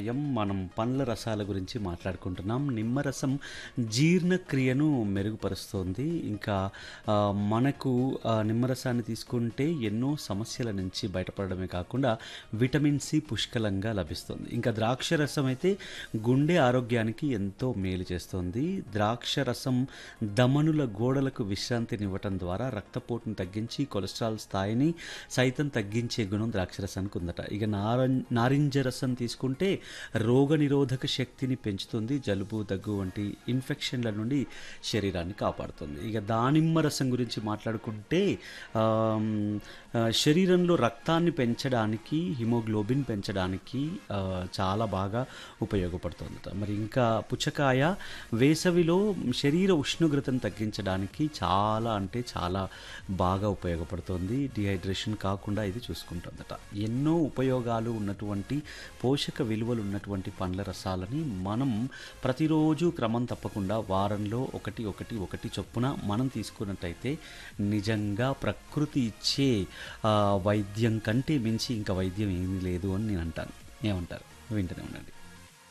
సమయం మనం పండ్ల రసాల గురించి మాట్లాడుకుంటున్నాం నిమ్మరసం జీర్ణక్రియను మెరుగుపరుస్తుంది ఇంకా ఆ, మనకు ఆ, నిమ్మరసాన్ని తీసుకుంటే ఎన్నో సమస్యల నుంచి బయటపడడమే కాకుండా విటమిన్ సి పుష్కలంగా లభిస్తుంది ఇంకా ద్రాక్ష రసం అయితే గుండె ఆరోగ్యానికి ఎంతో మేలు చేస్తుంది ద్రాక్ష రసం దమనుల గోడలకు విశ్రాంతినివ్వటం ద్వారా రక్తపోటును తగ్గించి కొలెస్ట్రాల్ స్థాయిని సైతం తగ్గించే గుణం ద్రాక్షరసానికి ఉందట ఇక నారం నారింజ రసం తీసుకుంటే రోగనిరోధక శక్తిని పెంచుతుంది జలుబు దగ్గు వంటి ఇన్ఫెక్షన్ల నుండి శరీరాన్ని కాపాడుతుంది ఇక దానిమ్మ రసం గురించి మాట్లాడుకుంటే ఆమ్, ఆ, శరీరంలో రక్తాన్ని పెంచడానికి హిమోగ్లోబిన్ పెంచడానికి ఆ, చాలా బాగా ఉపయోగపడుతుందట మరి ఇంకా పుచ్చకాయ వేసవిలో శరీర ఉష్ణోగ్రతను తగ్గించడానికి చాలా అంటే చాలా బాగా ఉపయోగపడుతుంది డిహైడ్రేషన్ కాకుండా ఇది చూసుకుంటుందట ఎన్నో ఉపయోగాలు ఉన్నటువంటి పోషక విలువలు ఉన్నటువంటి పండ్ల రసాలని మనం ప్రతిరోజు క్రమం తప్పకుండా వారంలో ఒకటి ఒకటి ఒకటి చొప్పున మనం తీసుకున్నట్టయితే నిజంగా ప్రకృతి ఇచ్చే ఆ, వైద్యం కంటే మించి ఇంకా వైద్యం ఏమీ లేదు అని నేను అంటాను ఏమంటారు వింటూనే ఉండండి